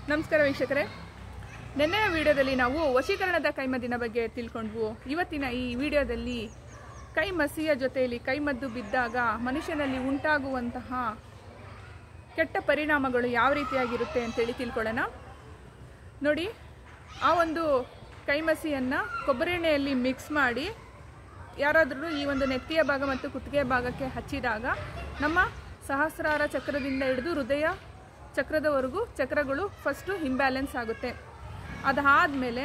ನಮಸ್ಕಾರ ವೀಕ್ಷಕರೇ ನಿನ್ನೆಯ ವಿಡಿಯೋದಲ್ಲಿ ನಾವು ವಶೀಕರಣದ ಕೈಮದ್ದಿನ ಬಗ್ಗೆ ತಿಳ್ಕೊಂಡ್ವು ಇವತ್ತಿನ ಈ ವಿಡಿಯೋದಲ್ಲಿ ಕೈ ಮಸಿಯ ಜೊತೆಯಲ್ಲಿ ಕೈಮದ್ದು ಬಿದ್ದಾಗ ಮನುಷ್ಯನಲ್ಲಿ ಉಂಟಾಗುವಂತಹ ಕೆಟ್ಟ ಪರಿಣಾಮಗಳು ಯಾವ ರೀತಿಯಾಗಿರುತ್ತೆ ಅಂತೇಳಿ ತಿಳ್ಕೊಳ್ಳೋಣ ನೋಡಿ ಆ ಒಂದು ಕೈಮಸಿಯನ್ನು ಕೊಬ್ಬರಿ ಎಣ್ಣೆಯಲ್ಲಿ ಮಿಕ್ಸ್ ಮಾಡಿ ಯಾರಾದರೂ ಈ ಒಂದು ನೆತ್ತಿಯ ಭಾಗ ಮತ್ತು ಕುತ್ತಿಗೆ ಭಾಗಕ್ಕೆ ಹಚ್ಚಿದಾಗ ನಮ್ಮ ಸಹಸ್ರಾರ ಚಕ್ರದಿಂದ ಹಿಡಿದು ಹೃದಯ ಚಕ್ರದವರೆಗೂ ಚಕ್ರಗಳು ಫಸ್ಟು ಇಂಬ್ಯಾಲೆನ್ಸ್ ಆಗುತ್ತೆ ಅದಾದಮೇಲೆ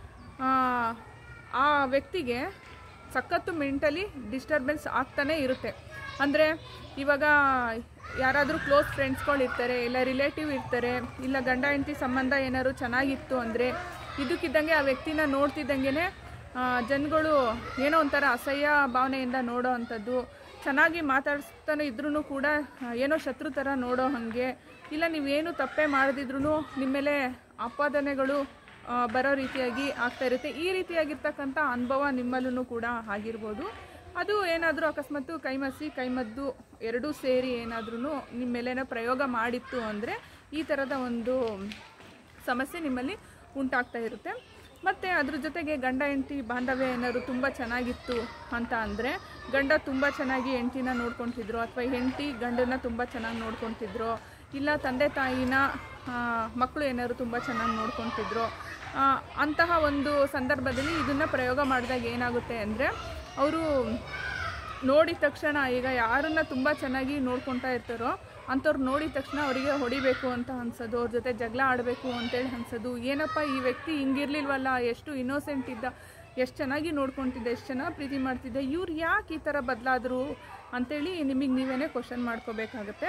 ಆ ವ್ಯಕ್ತಿಗೆ ಸಖತ್ತು ಮೆಂಟಲಿ ಡಿಸ್ಟರ್ಬೆನ್ಸ್ ಆಗ್ತಾನೇ ಇರುತ್ತೆ ಅಂದರೆ ಇವಾಗ ಯಾರಾದರೂ ಕ್ಲೋಸ್ ಫ್ರೆಂಡ್ಸ್ಗಳು ಇರ್ತಾರೆ ಇಲ್ಲ ರಿಲೇಟಿವ್ ಇರ್ತಾರೆ ಇಲ್ಲ ಗಂಡ ಹೆಂಡತಿ ಸಂಬಂಧ ಏನಾದ್ರು ಚೆನ್ನಾಗಿತ್ತು ಅಂದರೆ ಇದಕ್ಕಿದ್ದಂಗೆ ಆ ವ್ಯಕ್ತಿನ ನೋಡ್ತಿದ್ದಂಗೆ ಜನಗಳು ಏನೋ ಒಂಥರ ಅಸಹ್ಯ ಭಾವನೆಯಿಂದ ನೋಡೋ ಅಂಥದ್ದು ಚೆನ್ನಾಗಿ ಮಾತಾಡಿಸ್ತಾನೆ ಇದ್ರೂ ಕೂಡ ಆ, ಏನೋ ಶತ್ರು ಥರ ನೋಡೋ ಹಾಗೆ ಇಲ್ಲ ನೀವೇನು ತಪ್ಪೇ ಮಾಡದಿದ್ರೂ ನಿಮ್ಮ ಮೇಲೆ ಆಪಾದನೆಗಳು ಆ, ಬರೋ ರೀತಿಯಾಗಿ ಆಗ್ತಾ ಇರುತ್ತೆ ಈ ರೀತಿಯಾಗಿರ್ತಕ್ಕಂಥ ಅನುಭವ ನಿಮ್ಮಲ್ಲೂ ಕೂಡ ಆಗಿರ್ಬೋದು ಅದು ಏನಾದರೂ ಅಕಸ್ಮಾತ್ ಕೈಮಸಿ ಕೈಮದ್ದು ಎರಡೂ ಸೇರಿ ಏನಾದ್ರೂ ನಿಮ್ಮ ಮೇಲೇನೋ ಪ್ರಯೋಗ ಮಾಡಿತ್ತು ಅಂದರೆ ಈ ಥರದ ಒಂದು ಸಮಸ್ಯೆ ನಿಮ್ಮಲ್ಲಿ ಉಂಟಾಗ್ತಾ ಇರುತ್ತೆ ಮತ್ತು ಅದ್ರ ಜೊತೆಗೆ ಗಂಡ ಹೆಂಡತಿ ಬಾಂಧವ್ಯ ಏನಾದ್ರು ತುಂಬ ಚೆನ್ನಾಗಿತ್ತು ಅಂತ ಅಂದರೆ ಗಂಡ ತುಂಬ ಚೆನ್ನಾಗಿ ಹೆಂಡ್ತಿನ ನೋಡ್ಕೊತಿದ್ರು ಅಥವಾ ಹೆಂಡತಿ ಗಂಡನ ತುಂಬ ಚೆನ್ನಾಗಿ ನೋಡ್ಕೊತಿದ್ರು ಇಲ್ಲ ತಂದೆ ತಾಯಿನ ಆ, ಮಕ್ಕಳು ಏನಾದ್ರು ತುಂಬ ಚೆನ್ನಾಗಿ ನೋಡ್ಕೊತಿದ್ರು ಆ, ಅಂತಹ ಒಂದು ಸಂದರ್ಭದಲ್ಲಿ ಇದನ್ನು ಪ್ರಯೋಗ ಮಾಡಿದಾಗ ಏನಾಗುತ್ತೆ ಅಂದರೆ ಅವರು ನೋಡಿದ ತಕ್ಷಣ ಈಗ ಯಾರನ್ನ ತುಂಬ ಚೆನ್ನಾಗಿ ನೋಡ್ಕೊತಾ ಇರ್ತಾರೋ ಅಂಥವ್ರು ನೋಡಿದ ತಕ್ಷಣ ಅವರಿಗೆ ಹೊಡಿಬೇಕು ಅಂತ ಅನ್ಸೋದು ಅವ್ರ ಜೊತೆ ಜಗಳ ಆಡಬೇಕು ಅಂತೇಳಿ ಅನ್ಸೋದು ಏನಪ್ಪ ಈ ವ್ಯಕ್ತಿ ಹಿಂಗಿರ್ಲಿಲ್ವಲ್ಲ ಎಷ್ಟು ಇನ್ನೋಸೆಂಟ್ ಇದ್ದ ಎಷ್ಟು ಚೆನ್ನಾಗಿ ನೋಡ್ಕೊತಿದ್ದೆ ಎಷ್ಟು ಚೆನ್ನಾಗಿ ಪ್ರೀತಿ ಮಾಡ್ತಿದ್ದೆ ಇವ್ರು ಯಾಕೆ ಈ ಥರ ಬದಲಾದರು ಅಂತೇಳಿ ನಿಮಗೆ ನೀವೇ ಕ್ವಶನ್ ಮಾಡ್ಕೋಬೇಕಾಗತ್ತೆ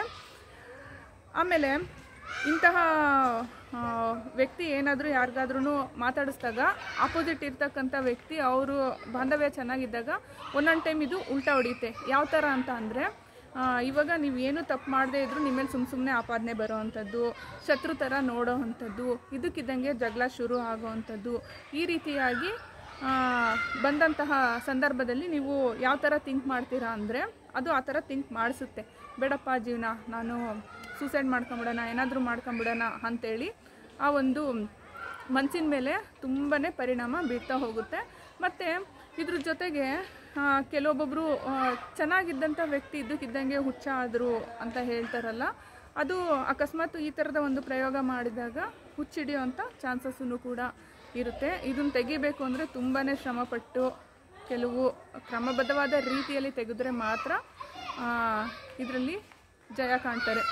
ಆಮೇಲೆ ಇಂತಹ ಆ, ವ್ಯಕ್ತಿ ಏನಾದರೂ ಯಾರಿಗಾದ್ರೂ ಮಾತಾಡಿಸಿದಾಗ ಆಪೋಸಿಟ್ ಇರ್ತಕ್ಕಂಥ ವ್ಯಕ್ತಿ ಅವರು ಬಾಂಧವ್ಯ ಚೆನ್ನಾಗಿದ್ದಾಗ ಒಂದೊಂದು ಟೈಮ್ ಇದು ಉಲ್ಟಾ ಹೊಡಿಯುತ್ತೆ ಯಾವ ಥರ ಅಂತ ಅಂದರೆ ಇವಾಗ ನೀವು ಏನು ತಪ್ಪು ಮಾಡದೇ ಇದ್ರೂ ನಿಮ್ಮ ಮೇಲೆ ಸುಮ್ಮ ಸುಮ್ಮನೆ ಆಪಾದನೆ ಬರೋ ಅಂಥದ್ದು ಶತ್ರು ಥರ ನೋಡೋ ಅಂಥದ್ದು ಇದಕ್ಕಿದ್ದಂಗೆ ಜಗಳ ಶುರು ಆಗೋ ಅಂಥದ್ದು ಈ ರೀತಿಯಾಗಿ ಆ, ಬಂದಂತಹ ಸಂದರ್ಭದಲ್ಲಿ ನೀವು ಯಾವ ಥರ ಥಿಂಕ್ ಮಾಡ್ತೀರಾ ಅಂದರೆ ಅದು ಆ ಥರ ಥಿಂಕ್ ಮಾಡಿಸುತ್ತೆ ಬೇಡಪ್ಪ ಜೀವನ ನಾನು ಸೂಸೈಡ್ ಮಾಡ್ಕೊಂಬಿಡೋಣ ಏನಾದರೂ ಮಾಡ್ಕೊಂಬಿಡೋಣ ಅಂಥೇಳಿ ಆ ಒಂದು ಮನಸ್ಸಿನ ಮೇಲೆ ತುಂಬಾ ಪರಿಣಾಮ ಬೀರ್ತಾ ಹೋಗುತ್ತೆ ಮತ್ತು ಇದ್ರ ಜೊತೆಗೆ ಆ, ಕೆಲವೊಬ್ಬೊಬ್ಬರು ಆ, ಚೆನ್ನಾಗಿದ್ದಂಥ ವ್ಯಕ್ತಿ ಇದ್ದಕ್ಕಿದ್ದಂಗೆ ಹುಚ್ಚ ಆದರು ಅಂತ ಹೇಳ್ತಾರಲ್ಲ ಅದು ಅಕಸ್ಮಾತ್ ಈ ಥರದ ಒಂದು ಪ್ರಯೋಗ ಮಾಡಿದಾಗ ಹುಚ್ಚಿಡಿಯೋಂಥ ಚಾನ್ಸಸ್ಸೂ ಕೂಡ ಇರುತ್ತೆ ಇದನ್ನು ತೆಗಿಬೇಕು ಅಂದರೆ ತುಂಬಾ ಶ್ರಮಪಟ್ಟು ಕೆಲವು ಕ್ರಮಬದ್ಧವಾದ ರೀತಿಯಲ್ಲಿ ತೆಗೆದ್ರೆ ಮಾತ್ರ ಇದರಲ್ಲಿ ಜಯ ಕಾಣ್ತಾರೆ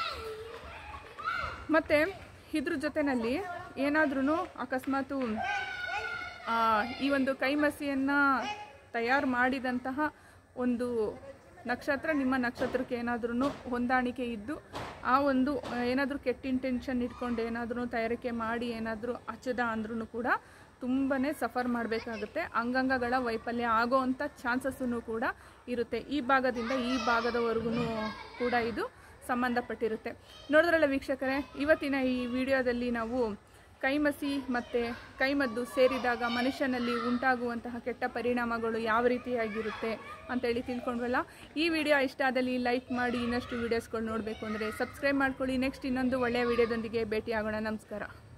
ಮತ್ತು ಇದ್ರ ಜೊತೆಯಲ್ಲಿ ಏನಾದ್ರೂ ಅಕಸ್ಮಾತು ಆ, ಈ ಒಂದು ಕೈಮಸಿಯನ್ನು ತಯಾರು ಮಾಡಿದಂತಹ ಒಂದು ನಕ್ಷತ್ರ ನಿಮ್ಮ ನಕ್ಷತ್ರಕ್ಕೆ ಏನಾದ್ರೂ ಹೊಂದಾಣಿಕೆ ಇದ್ದು ಆ ಒಂದು ಏನಾದರೂ ಕೆಟ್ಟ ಇಂಟೆನ್ಷನ್ ಇಟ್ಕೊಂಡು ಏನಾದರೂ ತಯಾರಿಕೆ ಮಾಡಿ ಏನಾದರೂ ಹಚ್ಚದ ಅಂದ್ರೂ ಕೂಡ ತುಂಬಾ ಸಫರ್ ಮಾಡಬೇಕಾಗುತ್ತೆ ಅಂಗಾಂಗಗಳ ವೈಫಲ್ಯ ಆಗೋವಂಥ ಚಾನ್ಸಸ್ಸೂ ಕೂಡ ಇರುತ್ತೆ ಈ ಭಾಗದಿಂದ ಈ ಭಾಗದವರೆಗೂ ಕೂಡ ಇದು ಸಂಬಂಧಪಟ್ಟಿರುತ್ತೆ ನೋಡಿದ್ರಲ್ಲ ವೀಕ್ಷಕರೇ ಇವತ್ತಿನ ಈ ವಿಡಿಯೋದಲ್ಲಿ ನಾವು ಕೈಮಸಿ ಮತ್ತು ಕೈಮದ್ದು ಸೇರಿದಾಗ ಮನುಷ್ಯನಲ್ಲಿ ಉಂಟಾಗುವಂತಹ ಕೆಟ್ಟ ಪರಿಣಾಮಗಳು ಯಾವ ರೀತಿಯಾಗಿರುತ್ತೆ ಅಂತೇಳಿ ತಿಳ್ಕೊಂಡ್ವಲ್ಲ ಈ ವಿಡಿಯೋ ಇಷ್ಟ ಆದಲ್ಲಿ ಲೈಕ್ ಮಾಡಿ ಇನ್ನಷ್ಟು ವೀಡಿಯೋಸ್ಗಳು ನೋಡಬೇಕು ಅಂದರೆ ಸಬ್ಸ್ಕ್ರೈಬ್ ಮಾಡ್ಕೊಳ್ಳಿ ನೆಕ್ಸ್ಟ್ ಇನ್ನೊಂದು ಒಳ್ಳೆಯ ವಿಡಿಯೋದೊಂದಿಗೆ ಭೇಟಿ ಆಗೋಣ ನಮಸ್ಕಾರ